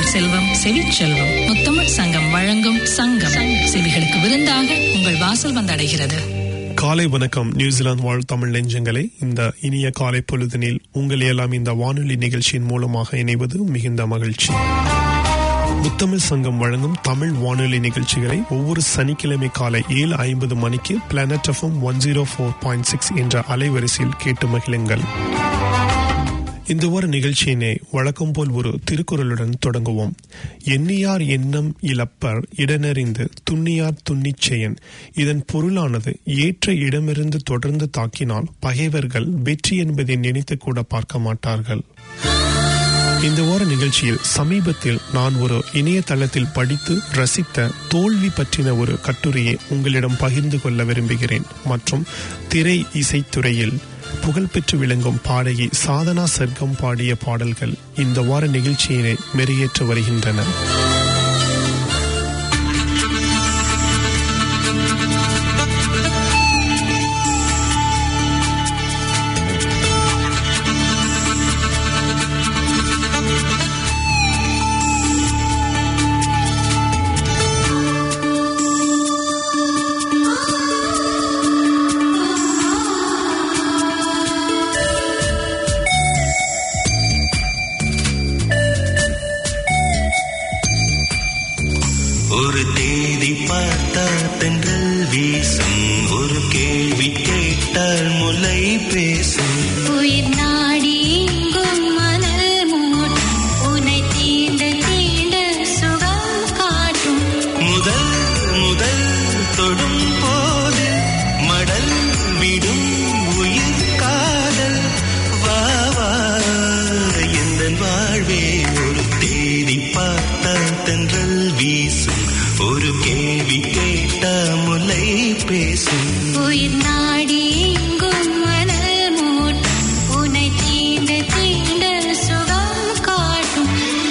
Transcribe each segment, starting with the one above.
தமிழ் செல்வம் செவிச்செல்வம் முத்தமிழ் சங்கம் வழங்கும் சங்கம் செவிகளுக்கு விருந்தாக உங்கள் வாசல் வந்தடைகிறது காலை வணக்கம் நியூசிலாந்து வாழ் தமிழ் நெஞ்சங்களே இந்த இனிய காலை பொழுதினில் உங்கள் எல்லாம் இந்த வானொலி நிகழ்ச்சியின் மூலமாக இணைவது மிகுந்த மகிழ்ச்சி முத்தமிழ் சங்கம் வழங்கும் தமிழ் வானொலி நிகழ்ச்சிகளை ஒவ்வொரு சனிக்கிழமை காலை ஏழு ஐம்பது மணிக்கு planet FM one zero four point six என்ற அலைவரிசையில் கேட்டு மகிழுங்கள் இந்த ஒரு நிகழ்ச்சியினை வழக்கம் போல் ஒரு திருக்குறளுடன் தொடங்குவோம் எண்ணியார் எண்ணம் இழப்பர் இடனறிந்து துண்ணியார் துண்ணிச் செயன் இதன் பொருளானது ஏற்ற இடமிருந்து தொடர்ந்து தாக்கினால் பகைவர்கள் வெற்றி என்பதை நினைத்து கூட பார்க்க மாட்டார்கள் இந்த வார நிகழ்ச்சியில் சமீபத்தில் நான் ஒரு இணையதளத்தில் படித்து ரசித்த தோல்வி பற்றின ஒரு கட்டுரையை உங்களிடம் பகிர்ந்து கொள்ள விரும்புகிறேன் மற்றும் திரை இசைத்துறையில் புகழ்பெற்று விளங்கும் பாடகி சாதனா சர்க்கம் பாடிய பாடல்கள் இந்த வார நிகழ்ச்சியினை மெருகேற்று வருகின்றன ஒரு தேதி பார்த்தால் தென்றல் வீசும் ஒரு கேள்வி கேட்டால் முலை பேசும் உயிர் நாடி எங்கும் மணல் மூட்டும் உன்னை தீண்ட தீண்ட சுகம் காட்டும் முதல் முதல் தொடும் போது மடல் விடும் உயிர் காதல் வா வா எந்த வாழ்வே ஒரு தேதி பார்த்தால் தென்றல் வீசும் ஒரு கேள்வி கேட்டா முலை பேசும் உயிர் நாடி எங்கும் மணல் மூட்டும் உன்னை தீண்ட தீண்ட சுகம் காட்டும்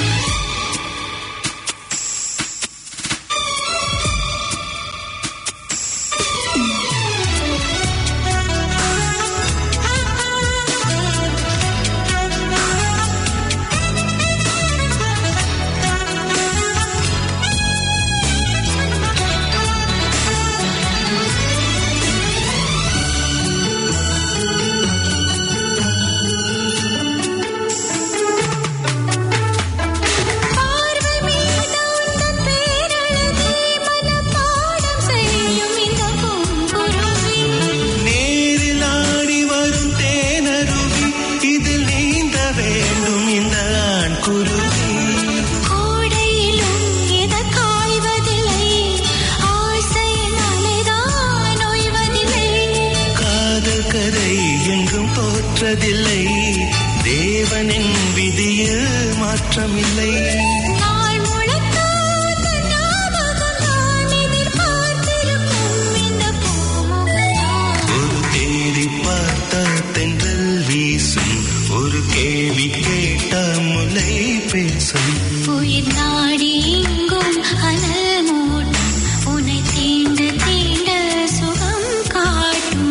பார்வை மீது உந்தன் பேரழகே மனப்பாடம் செய்யும் இந்த பூங்குருவி நேரில் ஆடி வரும் தேனருவி இதில் நீந்த வேண்டும் இந்த ஆண் குருவி கோடையிலும் எத காய்வதில்லை ஆசையின் அலைதான் ஓய்வதில்லை காதல் கரை எங்கும் தோற்றதில்லை தேவனின் விதியில் மாற்றமில்லை நாள் முழுக்க உந்தன் ஞாபகம் தான் எதிர்பார்த்திருக்கும் இந்த பூமுகதான் ஒரு தேடி பார்த்த தென்றல் வீசும் ஒரு கேள்வி கேட்ட முலை பேசும் உயிர் நாடி எங்கும் அனல் மூட்டும் உன்னை தீண்ட தீண்ட சுகம் காட்டும்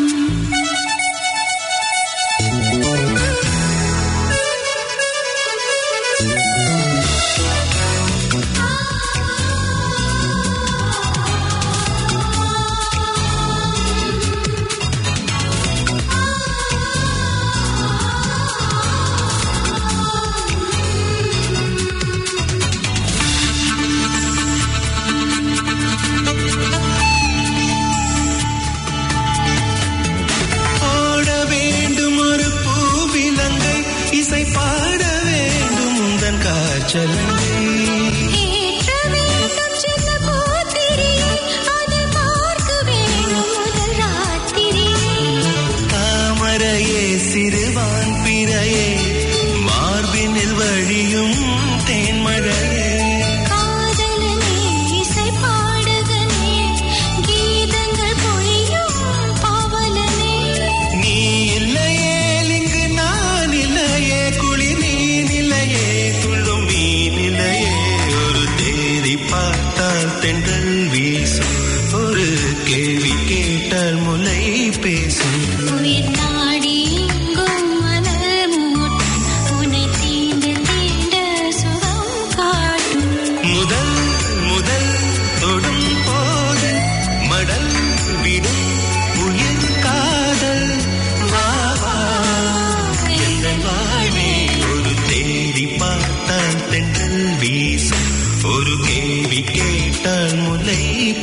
ஓட வேண்டும் ஒரு பூவிலங்கை இசை பாட வேண்டும் உந்தன் காய்ச்சலங்கை ஏற்ற வேண்டும் சின்ன பூத்திரியை அதை பார்க்க வேண்டும் முதல் ராத்திரியை தாமரையே சிறுவான் பிறையே மார்பினில் வழியும் தேன்மழையே காதலனே இசை பாடுகனே கீதங்கள் பொழியும் பாவலனே நீ இல்லையே இங்கு நான் இல்லையே குளிர் நீ நிலையே துள்ளும் மீ நிலையே ஒரு தேதி பார்த்தால் தென்றல் வீசும் ஒரு கேள்வி கேட்டால் முலை பேசும் உயிர் நாடி எங்கும் மணல் மூட்டும்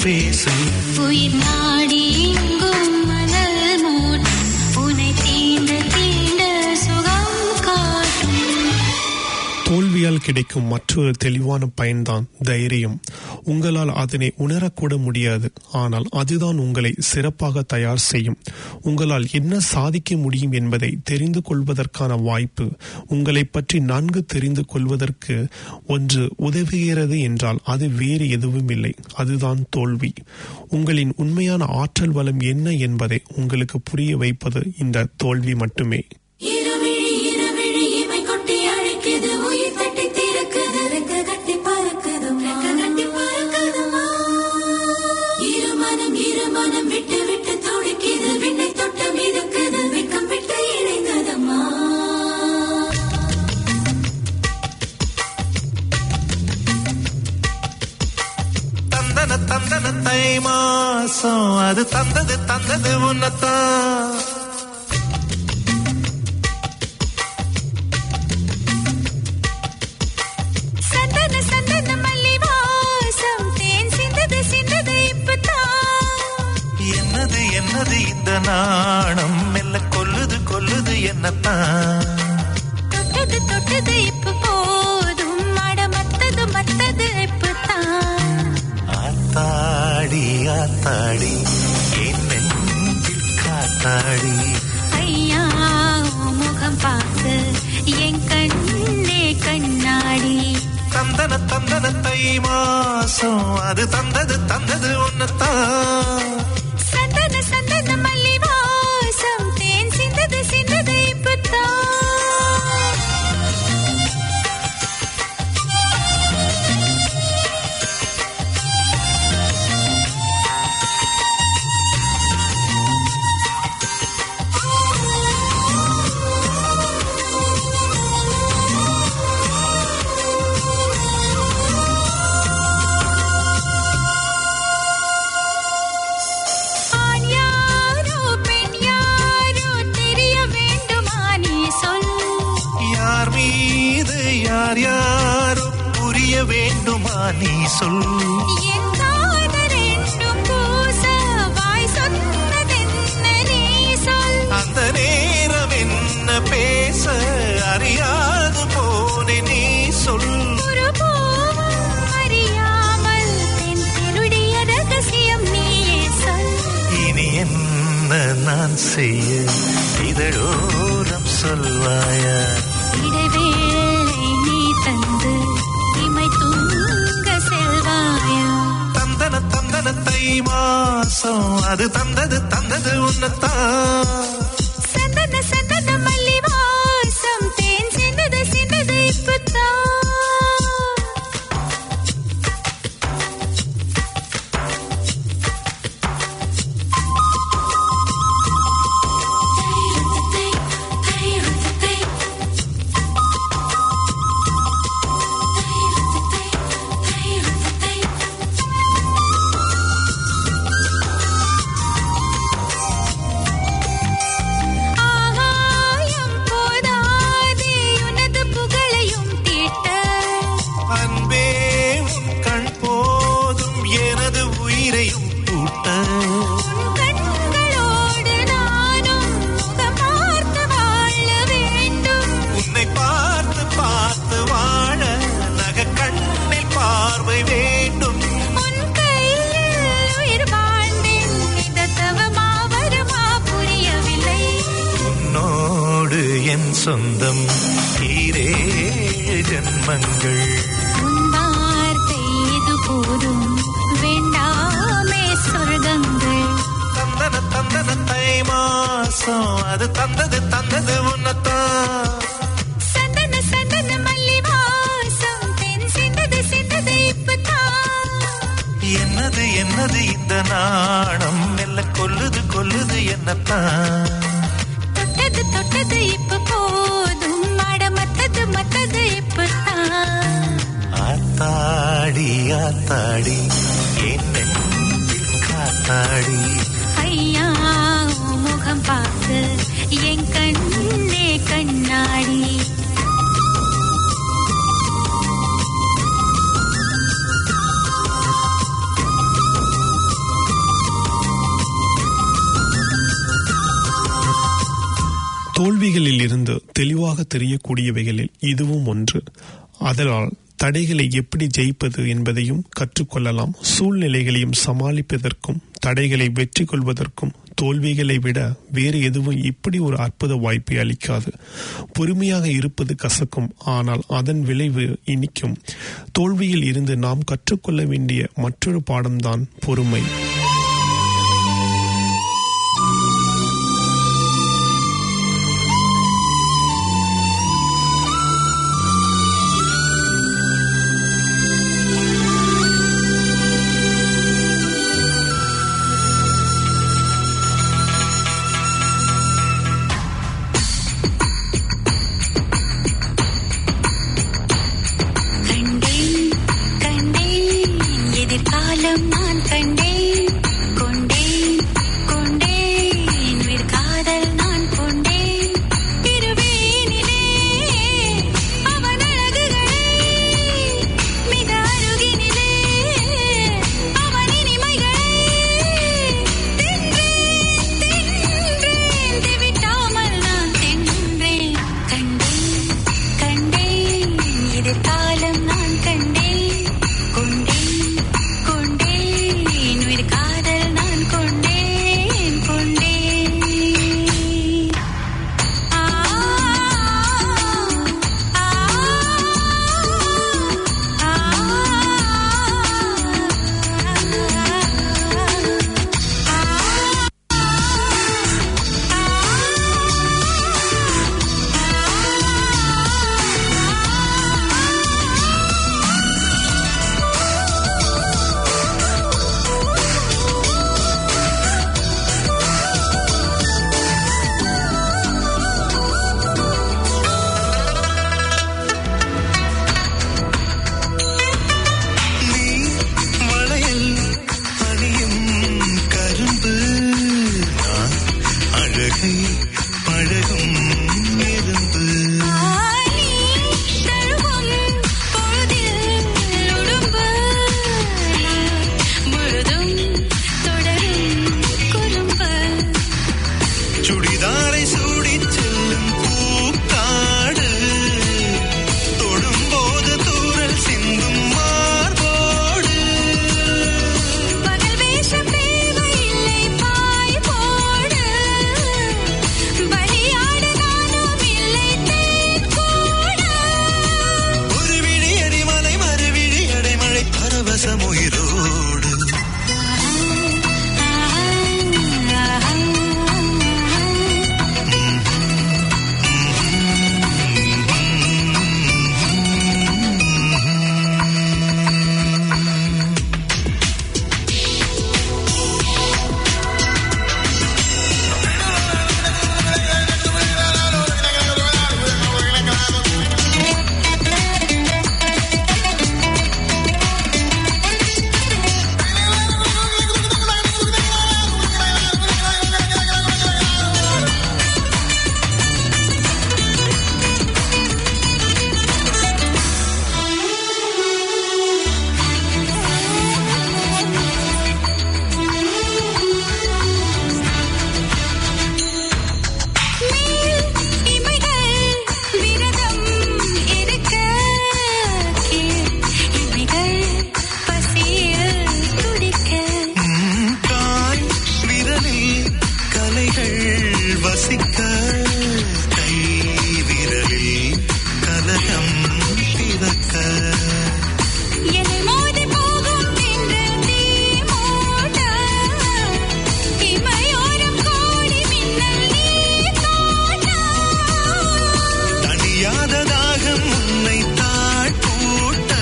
பேசு உயிர் நாடி எங்கும் மணல் மூட்டும் உனை தீண்ட தீண்ட சுகம் காட்டும் தோல்வியால் கிடைக்கும் மற்றொரு தெளிவான பயன்தான் தைரியம் உங்களால் அதனை உணரக்கூட முடியாது ஆனால் அதுதான் உங்களை சிறப்பாக தயார் செய்யும் உங்களால் என்ன சாதிக்க முடியும் என்பதை தெரிந்து கொள்வதற்கான வாய்ப்பு உங்களை பற்றி நன்கு தெரிந்து கொள்வதற்கு ஒன்று உதவுகிறது என்றால் அது வேறு எதுவும் இல்லை அதுதான் தோல்வி உங்களின் உண்மையான ஆற்றல் வளம் என்ன என்பதை உங்களுக்கு புரிய வைப்பது இந்த தோல்வி மட்டுமே இருவிழி இருவிழி இமை கொட்டி அழைக்குது உயிர் தட்டி திறக்குது ரெக்க கட்டி பறக்குதுமா ரெக்க கட்டி பறக்குதுமா இருமனம் இருமனம் விட்டு விட்டு துடிக்குது விண்ணை தொட்டு மிதக்குது வெக்கம் விட்டு இணைந்ததம்மா தந்தன தந்தன தை மாசம் அது தந்தது தந்தது உன்னத்தான் சந்தன சந்தன மல்லி வாசம் தேன் சிந்தது சிந்தது இப்பதான் என்னது என்னது இந்த நாணம் மெல்ல கொல்லுது கொல்லுது என்னத்தான் தொட்டது தொட்டது இப்ப போதும் அட மத்தது மத்தது இப்பதான் ஆத்தாடி ஆத்தாடி என் நெஞ்சில் காத்தாடி ஐயா உன் முகம் பார்த்து என் கண்ணே கண்ணாடி தந்தன தந்தன தை மாசம் அது தந்தது தந்தது உன்னத்தான் சந்தன சந்தன மல்லி வாசம் தேன் சிந்தது சிந்தது இப்பதான் ஆண் யாரோ பெண் யாரோ தெரிய வேண்டுமா நீ சொல் யார் மீது யார் யாரும் புரிய வேண்டுமா நீ சொல் என் காதல் ரெண்டும் பூச வாய் சொன்னதென்ன நீ சொல் அந்த நேரம் என்ன பேச அறியாது போனே நீ சொல் ஒரு பூவும் அறியாமல் தென் திருடிய ரகசியம் நீயே சொல் இனி என்ன நான் செய்ய இதழோரம் சொல்வாயா இடைவேளை நீ தந்து இமை தூங்க செல்வாயா தந்தன தந்தன தை மாசம் அது தந்தது தந்தது உன்னத்தான் சந்தன சந்தன மல்லி வாசம் தேன் சிந்தது சிந்தது இப்பதான் ஆகாயம் போதாதே உனது புகழையும் தீட்ட அன்பே உன் கண் போதும் எனது உயிரையும் கூட்ட உன் கண்களோடு நானும் முகம் பார்த்து வாழ வேண்டும் உன்னை பார்த்து பார்த்து வாழ நக கண்ணில் பார்வை வேண்டும் உன் கையில் உயிர் வாழ்ந்தேன் இந்த தவமா வருமா புரியவில்லை உன்னோடு என் சொந்தம் ஈரேழு ஜன்மங்கள் உன் வார்த்தை இது போதும் வேண்டாமே சொர்க்கங்கள் தந்தன தந்தன தை மாசம் அது தந்தது தந்தது உன்னத்தான் சந்தன சந்தன மல்லி வாசம் தென் சிந்தது சிந்தது இப்பதான் என்னது என்னது இந்த நாணம் மெல்ல கொல்லுது கொல்லுது என்னத்தான் தொட்டது தொட்டது இப்ப போதும் அட மத்தது மத்தது இப்பதான் ஆத்தாடி ஆத்தாடி என் நெஞ்சில் காத்தாடி ஐயா உன் முகம் பார்த்து என் கண்ணே கண்ணாடி தோல்விகளில் இருந்து தெளிவாக தெரியக்கூடியவைகளில் இதுவும் ஒன்று அதனால் தடைகளை எப்படி ஜெயிப்பது என்பதையும் கற்றுக்கொள்ளலாம் சூழ்நிலைகளையும் சமாளிப்பதற்கும் தடைகளை வெற்றி கொள்வதற்கும் தோல்விகளை விட வேறு எதுவும் இப்படி ஒரு அற்புத வாய்ப்பை அளிக்காது பொறுமையாக இருப்பது கசக்கும் ஆனால் அதன் விளைவு இனிக்கும் தோல்வியில் இருந்து நாம் கற்றுக்கொள்ள வேண்டிய மற்றொரு பாடம்தான் பொறுமை கண்டேன் கண்டேன் எதிர்காலம் நான் கண்டேன் கொண்டேன் கொண்டேன் விற்காதல் நான் கொண்டேன் திருவேனிலே அவன் அழகுகளை மிக அருகினிலே அவன் இனிமைகளை தின்றேன் தின்றேன் திவிட்டாமல் நான் தின்றேன் கண்டேன் கண்டேன் எதிர்காலம் நான் கண்டேன் கொண்டேன் கொண்டேன் விற்காதல் நான் கொண்டேன் கொண்டேன் ஆ ஆ நீ வளையல் அணியும் கரும்பு நான் அழகை பழகும் எறும்பு ஆனி தழுவும் பொழுதில் உடும்பு முழுதும் தொடரும் குறும்பு சுடிதாரை சூடிச் செல்லும் பூக்காடு தொடும்போது தூரல் சிந்தும் மார்போடு பகல் வேஷம் தேவையில்லை பாய் போடு பலியாட நானும் இல்லை தேன் கூட ஒரு விழி அடிமலை மறுவிழி அடைமழை பரவசம் உயிரோடு மேல் இமைகள் விரதம் இருக்க கீழ் இமைகள் பசியில் துடிக்க உம் காய் விரலில் கலைகள் வசிக்க கை விரலில் கலகம் பிறக்க என்னை மோதி போகும் மின்னல் நீ மூட இமையோரம் கோடி மின்னல் நீ காட்ட தணியாத தாகம் உன்னை தாழ்பூட்ட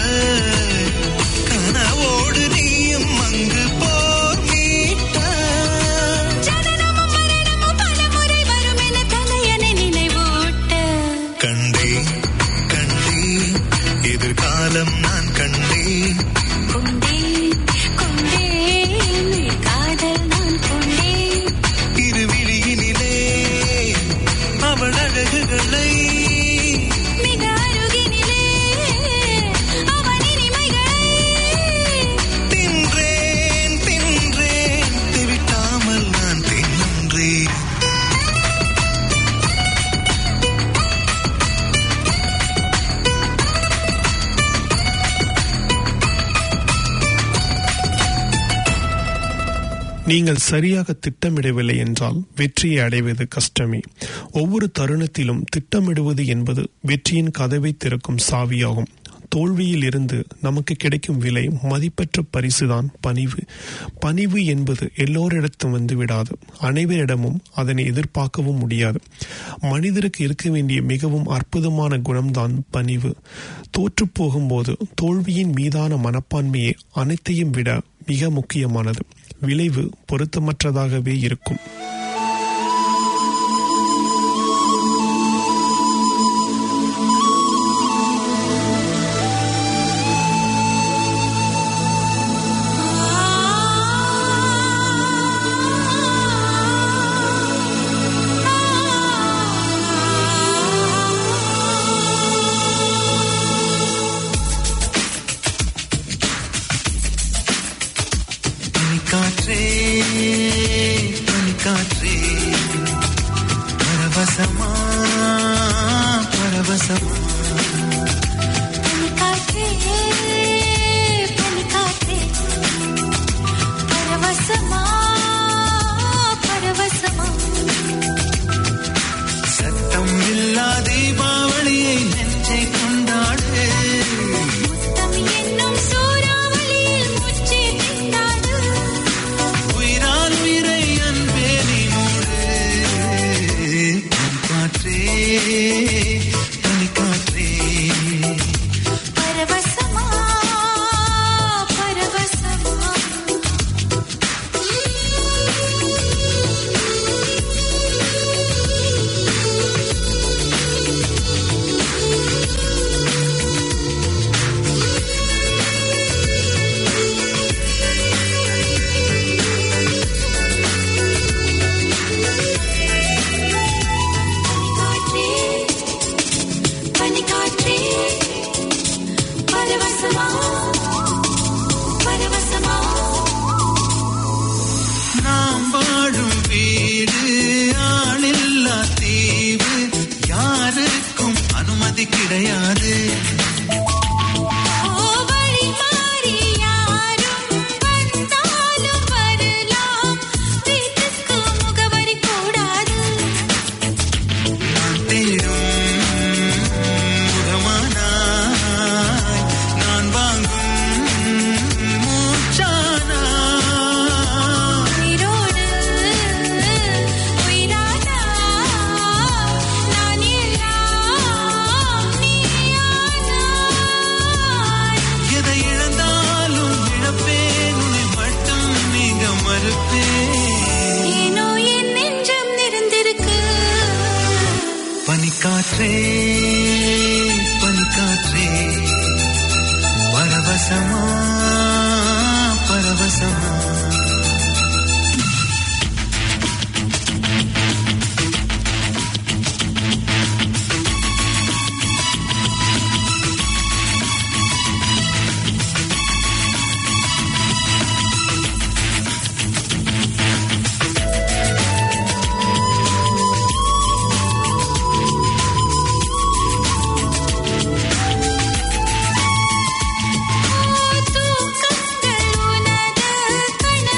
கனவோடு நீயும் அங்கு போர் மீட்ட ஜனனமும் மரணமும் பலமுறை வரும் என தலையணை நினைவூட்ட கண்டேன் கண்டேன் எதிர்காலம் நான் கண்டேன் கொண்டேன் கொண்டேன் காதல் நான் கொண்டேன் இருவிழியினிலே அவள் அழகுகளை மிக அருகினிலே அவன் இனிமைகளை தின்றேன் தின்றேன் தெவிட்டாமல் நான் தின்றேன் நீங்கள் சரியாக திட்டமிடவில்லை என்றால் வெற்றியை அடைவது கஷ்டமே ஒவ்வொரு தருணத்திலும் திட்டமிடுவது என்பது வெற்றியின் கதவை திறக்கும் சாவியாகும் தோல்வியில் இருந்து நமக்கு கிடைக்கும் விலை மதிப்பற்ற பரிசுதான் பணிவு பணிவு என்பது எல்லோரிடத்தும் வந்து விடாது அனைவரிடமும் அதனை எதிர்பார்க்கவும் முடியாது மனிதருக்கு இருக்க வேண்டிய மிகவும் அற்புதமான குணம்தான் பணிவு தோற்று போகும்போது தோல்வியின் மீதான மனப்பான்மையே அனைத்தையும் விட மிக முக்கியமானது விளைவு பொருத்தமற்றதாகவே இருக்கும் பனிக்காற்றே பனிக்காற்றே பரவசமா பரவசமா பனிக்காற்றே பனிக்காற்றே பரவசமா பரவசமா சத்தம் இல்லா தீபாவளியை நெஞ்சை கொண்டாடு முத்தம் என்னும் சூறாவளியில் முச்சி திண்டாடு உயிரால் உயிரை அன்பே நீனோடு பனிக்காற்றே பனிக்காற்றே பரவசமா பரவசமா பனிக்காற்றே பனிக்காற்றே பரவசமா பரவசமா நாம் வாழும் வீடு ஆளில்லா தீவு யாருக்கும் அனுமதி கிடையாது ஓ வழி மாறி யாரும் வந்தாலும் வரலாம் வீட்டுக்கு முகவரி கூடாது நான் தேடும் முகமானாய் நான் வாங்கும் மூச்சானாய் உயிரோடு உயிரானா நான் எல்லாம் நீயானாய் எதை இழந்தாலும் இழப்பேன் உன்னை மட்டும் நீங்க மறுப்பேன் ஏனோ என் நெஞ்சம் நிறைந்திருக்கு பனிக்காற்றே பனிக்காற்றே பரவசமா பரவசமா தூக்கங்கள் உனது கண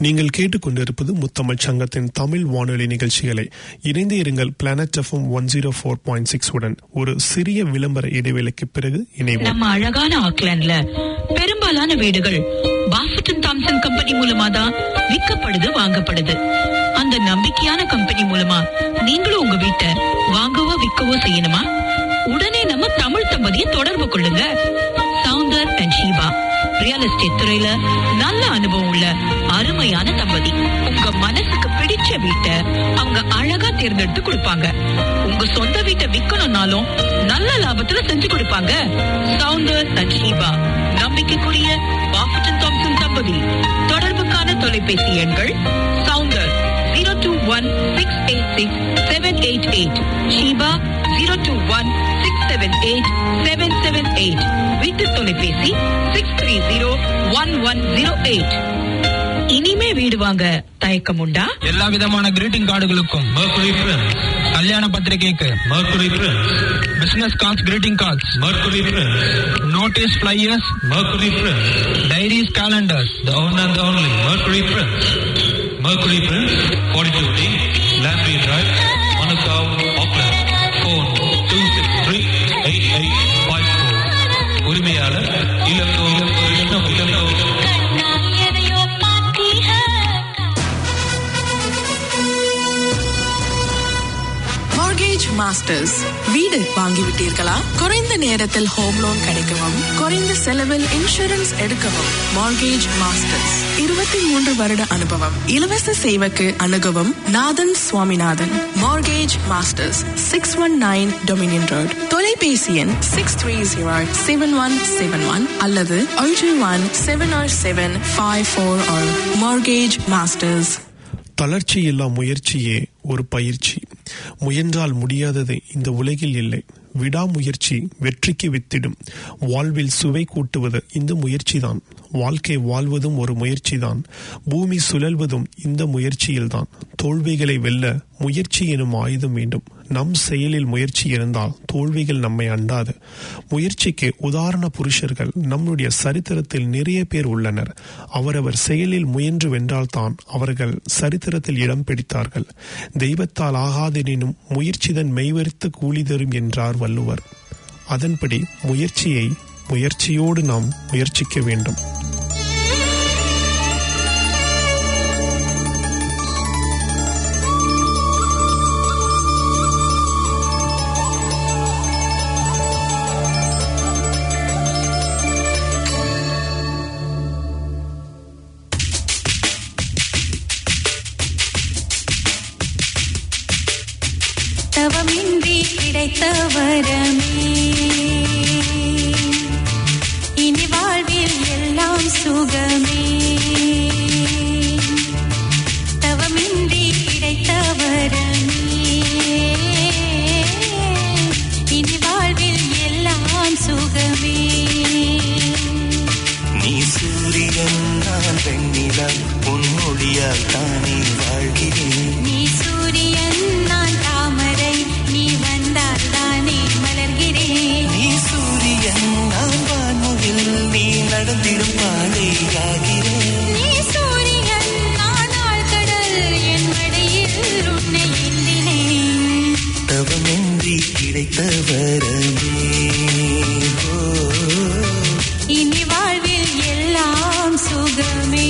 நீங்கள் கேட்டுக்கொண்டிருப்பது முத்தமிழ் சங்கத்தின் தமிழ் வானொலி நிகழ்ச்சிகளை இணைந்து இருங்கள் planet FM one zero four point six உடன் ஒரு சிறிய விளம்பர இடைவேளைக்கு பிறகு இணைவோம் நம்ம அழகான ஆக்லாண்ட்ல பெரும்பாலான வீடுகள் பாஃபட்டன் தாம்சன் கம்பெனி மூலமா தான் விற்கப்படுது வாங்கப்படுது அந்த நம்பிக்கையான கம்பெனி மூலமா நீங்களும் உங்க வீட்டை வாங்கவோ விற்கவோ செய்யணுமா உடனே நம்ம தமிழ் தம்பதியை தொடர்பு கொள்ளுங்க Soundar and Sheeba real estate துறையில நல்ல அனுபவம் உள்ள அருமையான தம்பதி உங்க மனசுக்கு பிடிச்ச வீட்டை அவங்க அழகா தேர்ந்தெடுத்து கொடுப்பாங்க உங்க சொந்த வீட்டை விக்கணும்னாலும் நல்ல லாபத்துல செஞ்சு கொடுப்பாங்க சவுந்தர் அண்ட் ஷீபா நம்பிக்கைக்குரிய பாஃபட்டன் தாம்சன் தம்பதி தொடர்புக்கான தொலைபேசி எண்கள் Soundar zero two one six eight six seven eight eight Sheeba zero two one six seven eight seven seven eight வீட்டு தொலைபேசி six three zero one one zero eight இனிமே வீடு வாங்க தயக்கம் உண்டா எல்லா விதமான கிரீட்டிங் கார்டுகளுக்கும் Mercury Prince. கல்யாண பத்திரிகைக்கு Mercury Prince. Business cards greeting cards Mercury Prince. Notice flyers Mercury Prince. Diaries calendars The one and the only Mercury Prince. Mercury Prince, 42D, Landry Drive, Manukau, Auckland. Phone 263-8854. உரிமையாளர் இலக்கோ இலக்கோ இலக்கோ இலக்கோ mortgage masters வீடு வாங்கிவிட்டீர்களா குறைந்த நேரத்தில் home loan கிடைக்கவும் குறைந்த செலவில் insurance எடுக்கவும் mortgage masters இருபத்தி மூன்று வருட அனுபவம் இலவச சேவைக்கு அணுகவும் Nathan Swaminathan mortgage masters six one nine Dominion road தொலைபேசி எண் six three zero seven one seven one அல்லது ஒன்று one seven or seven five four or mortgage masters தளர்ச்சி இல்லா முயற்சியே ஒரு பயிற்சி முயன்றால் முடியாதது இந்த உலகில் இல்லை விடாமுயற்சி வெற்றிக்கு வித்திடும் வாழ்வில் சுவை கூட்டுவது இந்த முயற்சிதான் வாழ்க்கை வாழ்வதும் ஒரு முயற்சிதான் பூமி சுழல்வதும் இந்த முயற்சியில்தான் தோல்விகளை வெல்ல முயற்சி எனும் ஆயுதம் வேண்டும் நம் செயலில் முயற்சி இருந்தால் தோல்விகள் நம்மை அண்டாது முயற்சிக்கு உதாரண புருஷர்கள் நம்முடைய சரித்திரத்தில் நிறைய பேர் உள்ளனர் அவரவர் செயலில் முயன்று வென்றால்தான் அவர்கள் சரித்திரத்தில் இடம் பிடித்தார்கள் தெய்வத்தால் ஆகாதெனினும் முயற்சிதன் மெய்வருத்த கூலி தரும் என்றார் வள்ளுவர் அதன்படி முயற்சியை முயற்சியோடு நாம் முயற்சிக்க வேண்டும் தவமின்றி கிடைத்த வரமே இனி வாழ்வில் எல்லாம் சுகமே தவமின்றி கிடைத்த வரமே இனி வாழ்வில் எல்லாம் சுகமே நீ சூரியன் நான் வெண்ணிலம் உன்னொழியால் தானே வாழ்கிறேன் நீ சூரியன் நான் தாமரை நீ வந்தால் தானே மலர்கிறேன் நீ சூரியன் நான் வான்முகில் நீ நடந்திடும் பாதையாகிறேன் நீ சூரியன் நான் ஆழ்கடல் என் மடியில் உன்னை ஏந்தினேன் தவமின்றி கிடைத்த வரமே ஓ, இனி வாழ்வில் எல்லாம் சுகமே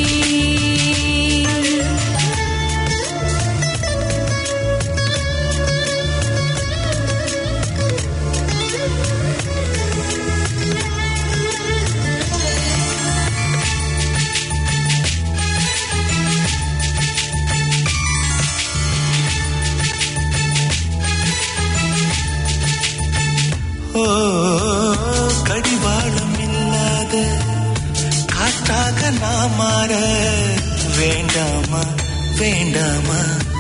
ஓ கடிவாளம் இல்லாத காற்றாக நான் மாற வேண்டாமா வேண்டாமா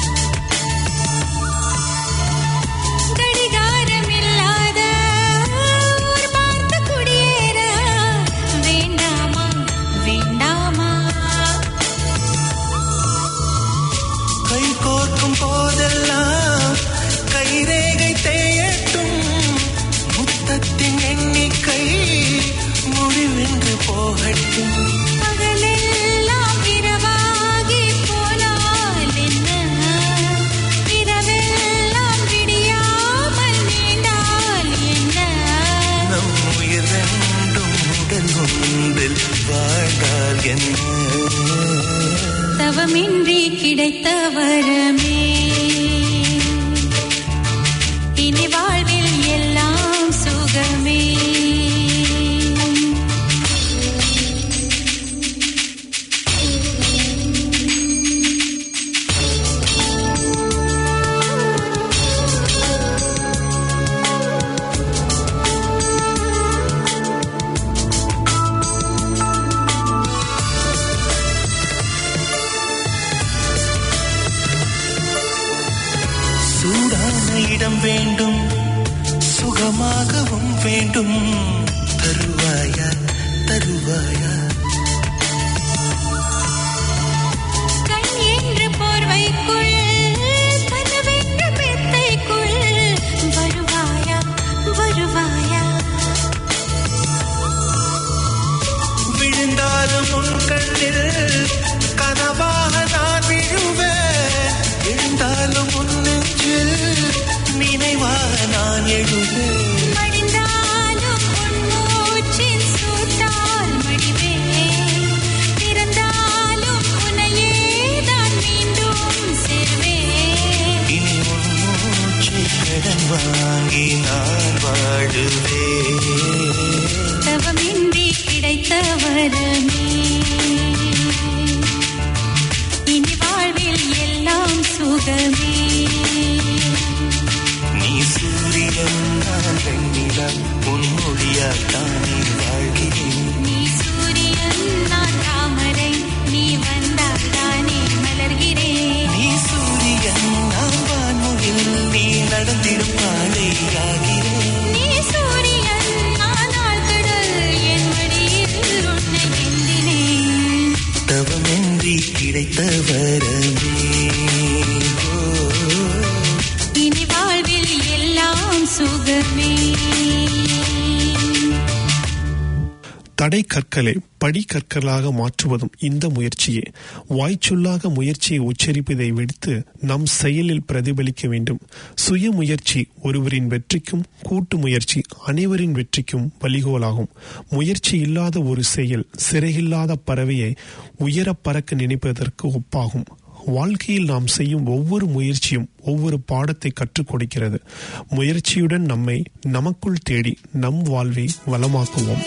கடிகாரம் இல்லாத ஊர் பார்த்து குடியேற வேண்டாமா வேண்டாமா கை கோர்க்கும் போதெல்லாம் கைரேகை தேயட்டும் முத்தத்தின் எண்ணிக்கை முடிவென்று போகட்டும் பகலெல்லாம் இரவாகி என்ன தவமின்றி கிடைத்த வரமே இனி வாழ்வில் எல்லாம் சுகமே சூடான இடம் வேண்டும் சுகமாகவும் வேண்டும் தருவாயா தருவாயா கண் என்ற போர்வைக்குள் கனவென்ற மெத்தைக்குள் வருவாயா வருவாயா விழுந்தாலும் உன் கண்ணில் கனவாக நான் விழுவேன் எழுந்தாலும் உன் நெஞ்சில் நினைவாக நான் எழுவேன் மடிந்தாலும் உன் மூச்சின் சூட்டால் மடிவேன் பிறந்தாலும் உன்னையே தான் மீண்டும் சேர்வேன் இனி உன் மூச்சு கடன் வாங்கி நான் வாழுவேன் தவமின்றி கிடைத்த வரமே இனி வாழ்வில் எல்லாம் சுகமே நீ சூரியன் நான் வெண்ணிலம் உன் மொழியால் தானே வாழ்கிறேன் நீ சூரியன் நான் தாமரை நீ வந்தால் தானே மலர்கிறேன் நீ சூரியன் நான் வான்மொழில் நீ நடந்திடும் பாடையாகிறேன் நீ சூரியன் நானால் கடல் என் மடியில் உன்னை எந்தினேன் தவமின்றி கிடைத்த வரமே ஓ, இனி வாழ்வில் எல்லாம் சுகமே தடை கற்களை படிக்கற்களாக மாற்றுவதும் இந்த முயற்சியே வாய்ச்சொல்லாக முயற்சியை உச்சரிப்பதை விடுத்து நம் செயலில் பிரதிபலிக்க வேண்டும் சுய முயற்சி ஒருவரின் வெற்றிக்கும் கூட்டு முயற்சி அனைவரின் வெற்றிக்கும் வழிகோலாகும் முயற்சி இல்லாத ஒரு செயல் சிறையில்லாத பறவையை உயரப் பறக்க நினைப்பதற்கு ஒப்பாகும் வாழ்க்கையில் நாம் செய்யும் ஒவ்வொரு முயற்சியும் ஒவ்வொரு பாடத்தை கற்றுக் கொடுக்கிறது முயற்சியுடன் நம்மை நமக்குள் தேடி நம் வாழ்வை வளமாக்குவோம்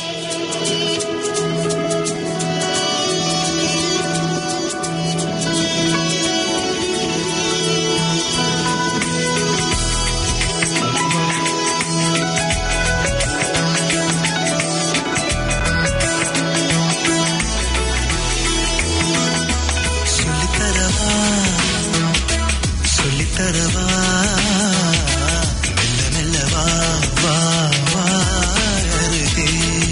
சொல்லித்தரவா சொல்லித்தரவா மெல்ல மெல்ல வா வா வா அருகே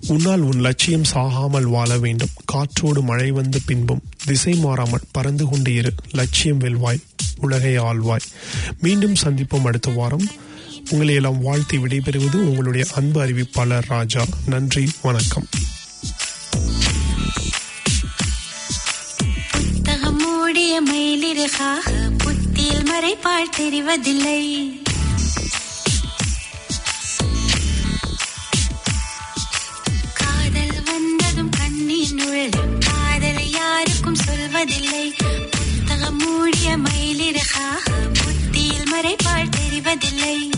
உன்னால் உன் லட்சியம் சாகாமல் வாழ வேண்டும் காற்றோடு மழை வந்து பின்பும் திசை மாறாமல் பறந்து கொண்டு இரு லட்சியம் வெல்வாய் உலகை ஆள்வாய் மீண்டும் சந்திப்போம் அடுத்த வாரம் உங்களை எல்லாம் வாழ்த்தி விடைபெறுவது உங்களுடைய அன்பு அறிவிப்பாளர் ராஜா நன்றி வணக்கம் புத்தகம் மூடிய மயிலிறகாக புத்தியில் மறைப்பால் தெரிவதில்லை காதல் வந்ததும் கண்ணீர் நுழையும் காதலை யாருக்கும் சொல்வதில்லை புத்தகம் மூடிய மயிலிறகாக புத்தியில் மறைப்பால் தெரிவதில்லை